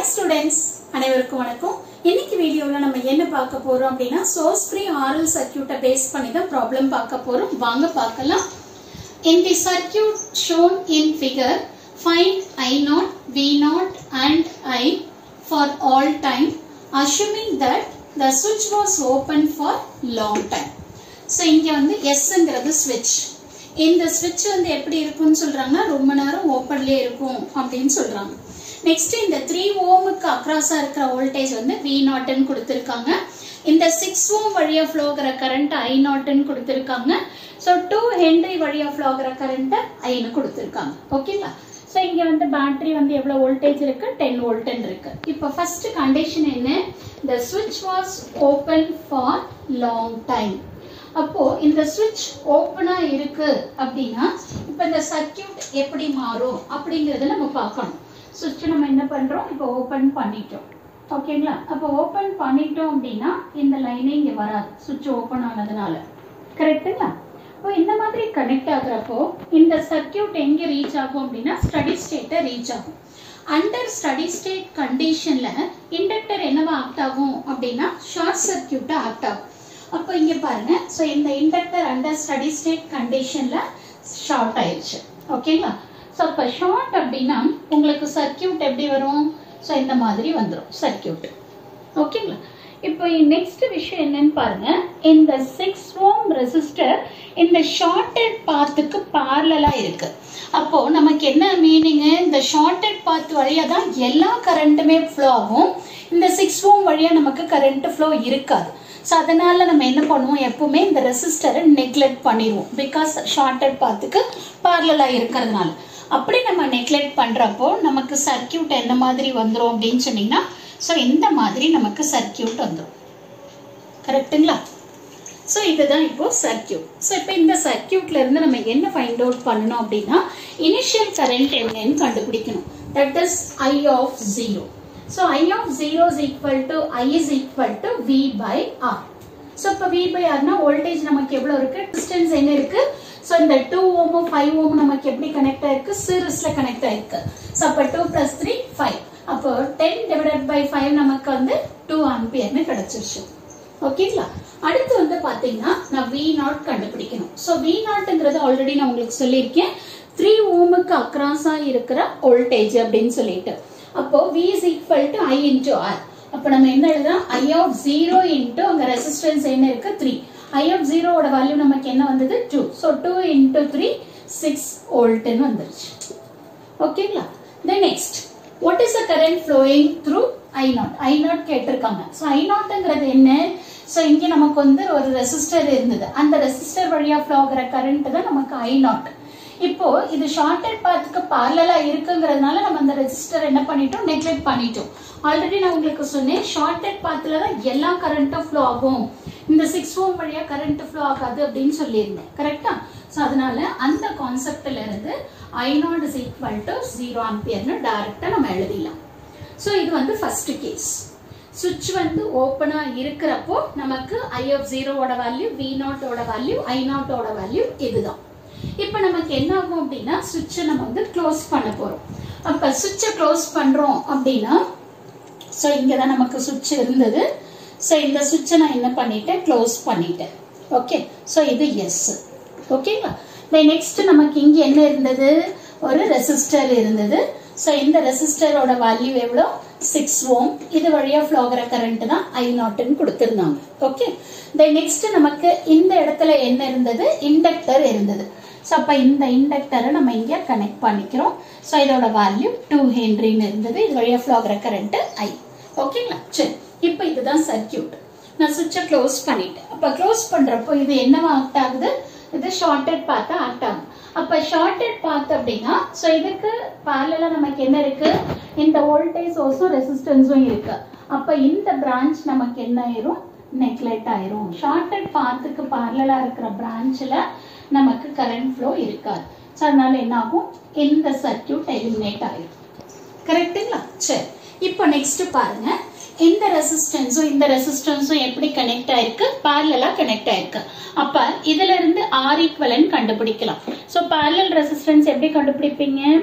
Hi students அனைவருக்கும் வணக்கம் இன்னைக்கு வீடியோவில் நம்ம என்ன பார்க்க போறோம் அப்படின்னா சோர்ஸ் ஃப்ரீ ஆரல் சர்க்கியூட்டை பேஸ் பண்ணி தான் ப்ராப்ளம் பார்க்க போறோம் வாங்க பார்க்கலாம் In the circuit shown in figure, find I0, V0 and I for all time, assuming that the switch was open for long time. So இங்கே வந்து எஸ்ங்கிறது ஸ்விட்ச் இந்த ஸ்விட்ச் வந்து எப்படி இருக்கும்னு சொல்றாங்கன்னா ரொம்ப நேரம் ஓப்பன்லேயே இருக்கும் அப்படின்னு சொல்றாங்க நெக்ஸ்ட் இந்த த்ரீ ஓமுக்கு அக்ராஸாக இருக்கிற வோல்டேஜ் வந்து வி நாட்னு கொடுத்துருக்காங்க இந்த சிக்ஸ் ஓம் வழியாக ஃப்ளோகிற கரண்ட் ஐ நாட்னு கொடுத்துருக்காங்க ஸோ டூ ஹென்ரி வழியாக ஃப்ளோகிற கரண்ட்டை ஐன்னு கொடுத்துருக்காங்க ஓகேங்களா ஸோ இங்கே வந்து பேட்டரி வந்து எவ்வளோ வோல்டேஜ் இருக்கு டென் வோல்ட்னு இருக்கு இப்போ ஃபர்ஸ்ட் கண்டிஷன் என்ன த ஸ்விட்ச் was open for long time அப்போ இந்த சுவிட்ச் ஓப்பனா இருக்கு அப்படின்னா இப்போ இந்த சர்க்கியூட் எப்படி மாறும் அப்படிங்கறத நம்ம பார்க்கணும் சுவிட்ச் நம்ம என்ன பண்றோம் இப்போ ஓப்பன் பண்ணிட்டோம் ஓகேங்களா அப்போ ஓப்பன் பண்ணிட்டோம் அப்படின்னா இந்த லைனே இங்க வராது சுவிட்ச் ஓப்பன் ஆனதுனால கரெக்ட்டுங்களா இப்போ இந்த மாதிரி கனெக்ட் ஆகுறப்போ இந்த சர்க்கியூட் எங்க ரீச் ஆகும் அப்படின்னா ஸ்டடி ஸ்டேட்டை ரீச் ஆகும் அண்டர் ஸ்டடி ஸ்டேட் கண்டிஷன்ல இண்டக்டர் என்னவா ஆக்ட் ஆகும் அப்படின்னா ஷார்ட் சர்க்கியூட்டா ஆக்ட் ஆகும் அப்போ இங்க பாருங்க ஸோ இந்த இண்டக்டர் அண்டர் ஸ்டடி ஸ்டேட் கண்டிஷன்ல ஷார்ட் ஆயிடுச்சு ஓகேங்களா ஸோ இப்போ ஷார்ட் அப்படின்னா உங்களுக்கு சர்க்கியூட் எப்படி வரும் ஸோ இந்த மாதிரி வந்துடும் சர்க்கியூட் ஓகேங்களா இப்போ நெக்ஸ்ட் விஷயம் என்னன்னு பாருங்க இந்த சிக்ஸ் ஓம் ரெசிஸ்டர் இந்த ஷார்ட்டட் பாத்துக்கு பார்லலா இருக்கு அப்போ நமக்கு என்ன மீனிங் இந்த ஷார்ட்டட் பாத் வழியா தான் எல்லா கரண்ட்டுமே ஃப்ளோ ஆகும் இந்த சிக்ஸ் ஓம் வழியா நமக்கு கரண்ட் ஃப்ளோ இருக்காது ஸோ அதனால நம்ம என்ன பண்ணுவோம் எப்பவுமே இந்த ரெசிஸ்டரை நெக்லெக்ட் பண்ணிடுவோம் பிகாஸ் ஷார்ட்டட் பாத்துக்கு பார்லலாக இருக்கிறதுனால அப்படி நம்ம நெக்லெக்ட் பண்ணுறப்போ நமக்கு சர்க்கியூட் எந்த மாதிரி வந்துடும் அப்படின்னு சொன்னீங்கன்னா ஸோ இந்த மாதிரி நமக்கு சர்க்கியூட் வந்துடும் கரெக்டுங்களா ஸோ இதுதான் இப்போ சர்க்கியூட் ஸோ இப்போ இந்த சர்க்கியூட்ல இருந்து நம்ம என்ன ஃபைண்ட் அவுட் பண்ணணும் அப்படின்னா இனிஷியல் கரண்ட் என்னன்னு கண்டுபிடிக்கணும் that is I of zero so I of zero is equal to I is equal to V by R so இப்போ வி பை ஆர்னா வோல்டேஜ் நமக்கு எவ்வளோ இருக்கு டிஸ்டன்ஸ் என்ன இருக்கு ஸோ இந்த டூ ஓமும் ஃபைவ் ஓம் நமக்கு எப்படி கனெக்ட் ஆயிருக்கு சீரிஸ்ல கனெக்ட் ஆயிருக்கு ஸோ அப்போ டூ பிளஸ் த்ரீ ஃபைவ் அப்போ டென் டிவைடட் பை ஃபைவ் நமக்கு வந்து டூ ஆம்பியர்னு கிடைச்சிருச்சு ஓகேங்களா அடுத்து வந்து பாத்தீங்கன்னா நான் வி நாட் கண்டுபிடிக்கணும் ஸோ வி நாட்ங்கிறது ஆல்ரெடி நான் உங்களுக்கு சொல்லியிருக்கேன் த்ரீ ஓமுக்கு அக்ராஸா இருக்கிற வோல்டேஜ் அப்படின்னு சொல்லிட்டு அப்போ V is equal to I into R அப்போ நம்ம என்ன எழுதலாம் ஐ ஆஃப் ஜீரோ இன்டூ அங்க ரெசிஸ்டன்ஸ் என்ன இருக்கு த்ரீ ஐ ஆஃப் ஜீரோவோட வேல்யூ நமக்கு என்ன வந்தது two so two into three six வோல்ட்னு வந்துருச்சு ஓகேங்களா then next what is the current flowing through I naught I naught கேட்டிருக்காங்க ஸோ ஐ நாட்ங்கிறது என்ன ஸோ இங்கே நமக்கு வந்து ஒரு ரெசிஸ்டர் இருந்தது அந்த ரெசிஸ்டர் வழியா ஃப்ளோ ஆகிற கரண்ட் தான் நமக்கு ஐ நாட் இப்போ இது ஷார்டட் பாத்துக்கு பார்லலா இருக்குங்கிறதுனால நம்ம அந்த ரெசிஸ்டர் என்ன பண்ணிட்டோம் நெக்லெக்ட் பண்ணிட்டோம் ஆல்ரெடி நான் உங்களுக்கு சொன்னேன் ஷார்டட் பாத்துல தான் எல்லா கரண்ட்டும் ஃப்ளோ ஆகும் இந்த சிக்ஸ் ஓம் வழியா கரண்ட் ஃப்ளோ ஆகாது அப்படின்னு சொல்லியிருந்தேன் கரெக்டா ஸோ அதனால அந்த கான்செப்ட்ல இருந்து I naught is equal to zero ஆம்பியர்னு டைரக்டா நம்ம எழுதிடலாம் ஸோ இது வந்து ஃபர்ஸ்ட் கேஸ் சுவிட்ச் வந்து ஓப்பனா இருக்கிறப்போ நமக்கு ஐ ஆஃப் ஜீரோவோட வேல்யூ வி நாட்டோட வேல்யூ ஐ நாட்டோட வேல்யூ இதுதான் இப்போ நமக்கு என்ன ஆகும் அப்படின்னா சுவிட்சை நம்ம வந்து க்ளோஸ் பண்ண போறோம் அப்ப சுவிட்சை க்ளோஸ் பண்றோம் அப்படின்னா ஸோ இங்கே தான் நமக்கு சுவிட்ச் இருந்தது ஸோ இந்த சுவிட்சை நான் என்ன பண்ணிட்டேன் க்ளோஸ் பண்ணிட்டேன் ஓகே ஸோ இது எஸ் ஓகேங்களா நெக்ஸ்ட் நமக்கு இங்கே என்ன இருந்தது ஒரு ரெசிஸ்டர் இருந்தது ஸோ இந்த ரெசிஸ்டரோட வேல்யூ எவ்வளோ சிக்ஸ் ஓம் இது வழியா ஃப்ளோகிற கரண்ட் தான் ஐ நாட்னு கொடுத்துருந்தாங்க ஓகே தென் நெக்ஸ்ட் நமக்கு இந்த இடத்துல என்ன இருந்தது இண்டக்டர் இருந்தது ஸோ அப்போ இந்த இண்டக்டரை நம்ம இங்கே கனெக்ட் பண்ணிக்கிறோம் ஸோ இதோட வேல்யூ டூ ஹென்ரின்னு இருந்தது இது வழியா ஃப்ளோகிற கரண்ட் ஐ ஓகேங்களா சரி இப்போ இதுதான் சர்க்கியூட் நான் சுவிட்சை க்ளோஸ் பண்ணிட்டேன் அப்போ க்ளோஸ் பண்ணுறப்போ இது என்னவா ஆக்ட் ஆகுது இது ஷார்ட்டட் பார்த்தா ஆக்ட் ஆகும் அப்ப ஷார்ட்டட் பாத் அப்படின்னா ஸோ இதுக்கு பேரலா நமக்கு என்ன இருக்கு இந்த வோல்டேஜ் சோர்ஸும் ரெசிஸ்டன்ஸும் இருக்கு அப்ப இந்த பிரான்ச் நமக்கு என்ன ஆயிரும் நெக்லெக்ட் ஆயிரும் ஷார்ட்டட் பாத்துக்கு பேரலா இருக்கிற பிரான்ச்ல நமக்கு கரண்ட் ஃப்ளோ இருக்காது ஸோ அதனால என்ன ஆகும் இந்த சர்க்கியூட் எலிமினேட் ஆயிரும் கரெக்டுங்களா சரி இப்போ நெக்ஸ்ட் பாருங்க இந்த ரெசிஸ்டன்ஸும் இந்த ரெசிஸ்டன்ஸும் எப்படி கனெக்ட் ஆயிருக்கு parallel-ஆ கனெக்ட் ஆயிருக்கு அப்ப இதுல இருந்து ஆர் ஈக்குவலன் கண்டுபிடிக்கலாம் ஸோ parallel ரெசிஸ்டன்ஸ் எப்படி கண்டுபிடிப்பீங்க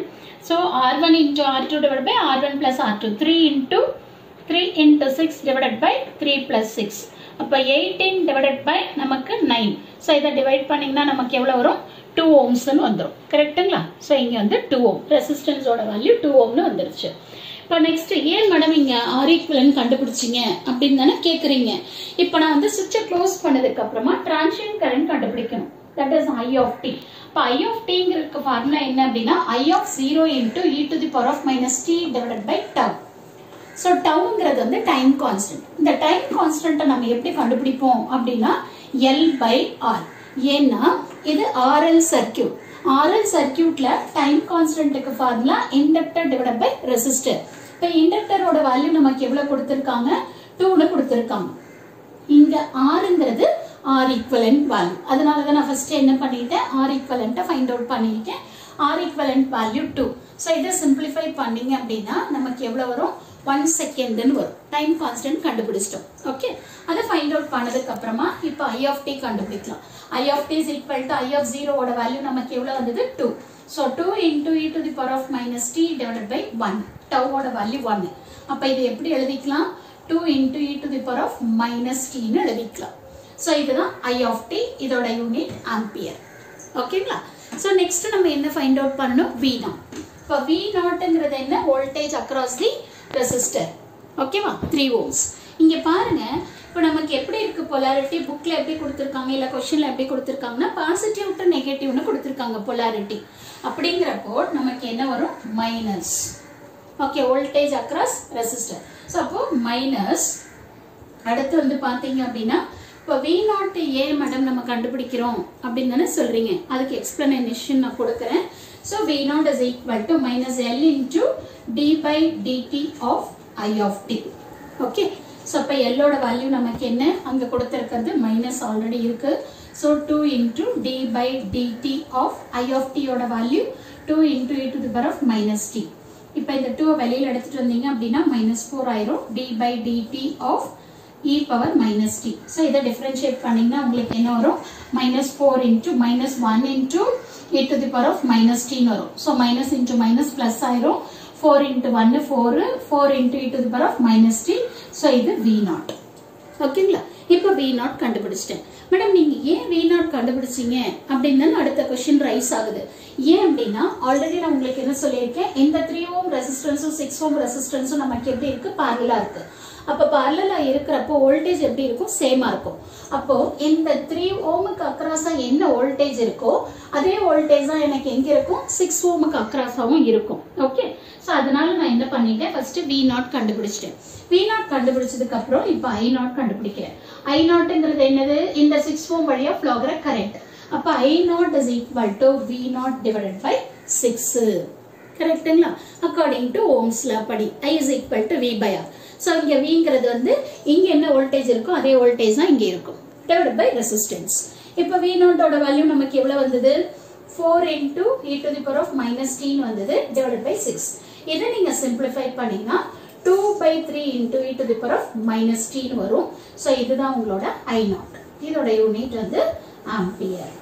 so R one into R two divide by R one plus R two three into three into six divided by three plus six அப்போ எயிட்டீன் டிவைடட் பை நமக்கு nine so இதை divide பண்ணிங்கன்னா நமக்கு எவ்வளோ வரும் two ஓம்ஸ்னு வந்துடும் கரெக்டுங்களா ஸோ இங்கே வந்து டூ ஓம் ரெசிஸ்டன்ஸோட வேல்யூ டூ ஓம்னு வந்துருச்சு இப்போ நெக்ஸ்ட் ஏன் மேடம் இங்கே ஆர் ஈக்குவலன் கண்டுபிடிச்சிங்க அப்படின்னு தானே கேட்குறீங்க இப்போ நான் வந்து சுவிட்சை க்ளோஸ் பண்ணதுக்கு அப்புறமா டிரான்ஷன் கரண்ட் கண்டுபிடிக்கணும் that is I of T இப்போ ஐ ஆஃப் டிங்கிறதுக்கு ஃபார்முலா என்ன அப்படின்னா I of zero into e to the power of minus T divided by tau so டவுங்கிறது வந்து டைம் கான்ஸ்டன்ட் இந்த டைம் கான்ஸ்டன்ட்டை நம்ம எப்படி கண்டுபிடிப்போம் அப்படின்னா எல் பை ஆர் ஏன்னா இது ஆர்எல் சர்க்கியூட் ஆர்எல் சர்க்கியூட்ல டைம் கான்ஸ்டன்ட்டுக்கு formula inductor divide by resistor இப்போ இண்டக்டரோட வேல்யூ நமக்கு எவ்வளவு கொடுத்துருக்காங்க டூன்னு கொடுத்துருக்காங்க இங்க ஆறுங்கிறது ஆர் ஈக்குவலண்ட் வேல்யூ அதனால தான் நான் ஃபர்ஸ்ட் என்ன பண்ணிட்டேன் ஆர் ஈக்குவலண்ட்டை ஃபைண்ட் அவுட் பண்ணிட்டேன் R equivalent value two so இதை சிம்பிளிஃபை பண்ணீங்க அப்படின்னா நமக்கு எவ்வளோ வரும் ஒன் செகண்ட்னு வரும் டைம் கான்ஸ்டன்ட் கண்டுபிடிச்சிட்டோம் ஓகே அதை ஃபைண்ட் அவுட் பண்ணதுக்கு அப்புறமா இப்போ ஐ ஆஃப் டி கண்டுபிடிக்கலாம் I of T is equal to I of ஜீரோவோட வேல்யூ நமக்கு எவ்வளோ வந்தது two so two into e to the power of minus T divided by one டவோட வேல்யூ ஒன் அப்போ இது எப்படி எழுதிக்கலாம் two into e to the power of minus டின்னு எழுதிக்கலாம் ஸோ இதுதான் ஐ ஆஃப் டி இதோட யூனிட் ஆம்பியர் ஓகேங்களா ஸோ நெக்ஸ்ட் நம்ம என்ன ஃபைண்ட் அவுட் பண்ணணும் வி நாட் இப்போ வி நாட்ங்கிறது என்ன வோல்டேஜ் அக்ராஸ் தி ரெசிஸ்டர் ஓகேவா த்ரீ ஓம்ஸ் இங்கே பாருங்க இப்போ நமக்கு எப்படி இருக்கு பொலாரிட்டி புக்கில் எப்படி கொடுத்துருக்காங்க இல்லை கொஷனில் எப்படி கொடுத்துருக்காங்கன்னா பாசிட்டிவ் டு நெகட்டிவ்னு கொடுத்துருக்காங்க பொலாரிட்டி அப்படிங்கிறப்போ நமக்கு என்ன வரும் minus okay voltage across resistor so அப்போ மைனஸ் அடுத்து வந்து பார்த்தீங்க அப்படின்னா இப்போ வி நாட் ஏ மேடம் நம்ம கண்டுபிடிக்கிறோம் அப்படின்னு தானே சொல்றீங்க அதுக்கு எக்ஸ்பிளனேஷன் நான் கொடுக்குறேன் so V naught is equal to minus L into D by D T of I of T okay so அப்போ எல்லோட வேல்யூ நமக்கு என்ன அங்கே கொடுத்துருக்கிறது மைனஸ் ஆல்ரெடி இருக்கு so two into D by D T of I of டியோட value two into e to the power of minus T இப்போ இந்த டூ வெளியில் எடுத்துட்டு வந்தீங்க அப்படின்னா மைனஸ் ஃபோர் ஆயிரும் D by D T of e power minus T so இதை differentiate பண்ணிங்கன்னா உங்களுக்கு என்ன வரும் minus four into minus one into e to the power of minus டின்னு வரும் so minus into minus plus ஆயிரும் ஃபோர் இன்டூ ஒன்னு four four into e to the power of minus T so இது V naught ஓகேங்களா இப்போ we naught கண்டுபிடிச்சிட்டேன் madam நீங்க ஏன் வி நாட் கண்டுபிடிச்சீங்க அப்படின்னு அடுத்த கொஸ்டின் ரைஸ் ஆகுது ஏன் அப்படின்னா ஆல்ரெடி நான் உங்களுக்கு என்ன சொல்லியிருக்கேன் இந்த த்ரீ ஓம் ரெசிஸ்டன்ஸும் சிக்ஸ் ஓம் ரெசிஸ்டன்ஸும் நமக்கு எப்படி இருக்கு parallel-ஆ இருக்கு அப்ப parallel-ஆ இருக்கிறப்போ வோல்டேஜ் எப்படி இருக்கும் சேமா இருக்கும் அப்போ இந்த த்ரீ ஓமுக்கு அக்ராஸா என்ன வோல்டேஜ் இருக்கோ அதே வோல்டேஜ் தான் எனக்கு எங்க இருக்கும் சிக்ஸ் ஓமுக்கு அக்ராஸாவும் இருக்கும் ஓகே ஸோ அதனால நான் என்ன பண்ணிட்டேன் ஃபர்ஸ்ட் வி நாட் கண்டுபிடிச்சிட்டேன் வி நாட் கண்டுபிடிச்சதுக்கு அப்புறம் இப்போ ஐ நாட் கண்டுபிடிக்கிறேன் ஐ நாட்ங்கிறது என்னது இந்த சிக்ஸ் ஓம் வழியா ஃப்ளோகிற கரண்ட் அப்போ I naught is equal to V naught divided by six கரெக்ட்டுங்களா அக்கார்டிங் டு ஓம்ஸ்ல படி I is equal to V by R so இங்கே விங்கிறது வந்து இங்கே என்ன வோல்டேஜ் இருக்கோ அதே வோல்டேஜ் தான் இங்கே இருக்கும் டிவைட் பை ரெசிஸ்டன்ஸ் இப்போ வி நாட்டோட வேல்யூ நமக்கு எவ்வளோ வந்தது four into e to the power of minus டீன் வந்தது டிவைட் பை சிக்ஸ் இதை நீங்கள் சிம்பிளிஃபை பண்ணீங்கன்னா two by three into e to the power of minus டீன் வரும் ஸோ இதுதான் உங்களோட ஐ நாட் இதோட யூனிட் வந்து ஆம்பியர்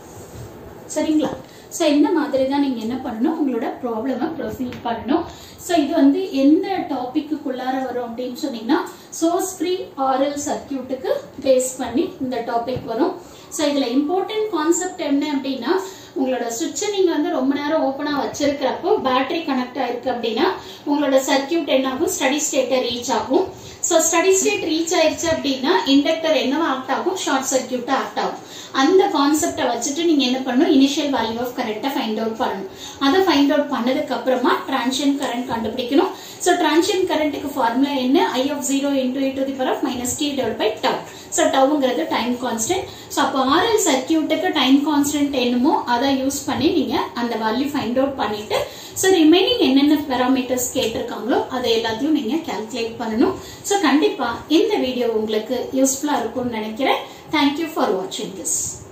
சரிங்களா ஸோ இந்த மாதிரி தான் நீங்கள் என்ன பண்ணணும் உங்களோட ப்ராப்ளமை ப்ரொசீட் பண்ணணும் ஸோ இது வந்து எந்த டாபிக்குள்ளார வரும் அப்படின்னு சொன்னீங்கன்னா சோர்ஸ் ஃப்ரீ ஆரல் சர்க்கியூட்டுக்கு பேஸ் பண்ணி இந்த டாபிக் வரும் ஸோ இதில் இம்பார்ட்டன்ட் கான்செப்ட் என்ன அப்படின்னா உங்களோட சுவிட்சை நீங்கள் வந்து ரொம்ப நேரம் ஓப்பனாக வச்சிருக்கிறப்போ பேட்டரி கனெக்ட் ஆயிருக்கு அப்படின்னா உங்களோட சர்க்கியூட் என்ன ஆகும் ஸ்டடி ஸ்டேட்டை ரீச் ஆகும் ஸோ ஸ்டடி ஸ்டேட் ரீச் ஆயிருச்சு அப்படின்னா இண்டக்டர் என்னவா ஆக்ட் ஆகும் ஷார்ட் சர்க்கியூட்டா ஆக்ட் ஆகும் அந்த கான்செப்டை வச்சுட்டு நீங்க என்ன பண்ணணும் இனிஷியல் வேல்யூ ஆஃப் கரண்ட்டை ஃபைண்ட் அவுட் பண்ணணும் அதை ஃபைண்ட் அவுட் பண்ணதுக்கு அப்புறமா டிரான்ஷன் கரண்ட் கண்டுபிடிக்கணும் ஸோ டிரான்ஷன் கரண்ட்டுக்கு ஃபார்முலா என்ன I of zero into e to the power of minus T divide by tau so டவுங்கிறது டைம் கான்ஸ்டன்ட் ஸோ அப்போ ஆர்எல் சர்க்கியூட்டுக்கு டைம் கான்ஸ்டன்ட் என்னமோ அதை யூஸ் பண்ணி நீங்க அந்த வேல்யூ ஃபைண்ட் அவுட் பண்ணிட்டு ஸோ ரிமைனிங் என்னென்ன பேராமீட்டர்ஸ் கேட்டிருக்காங்களோ அதை எல்லாத்தையும் நீங்க கால்குலேட் பண்ணணும் ஸோ கண்டிப்பா இந்த வீடியோ உங்களுக்கு யூஸ்ஃபுல்லா இருக்கும்னு நினைக்கிறேன் தேங்க்யூ ஃபார் வாட்சிங் திஸ்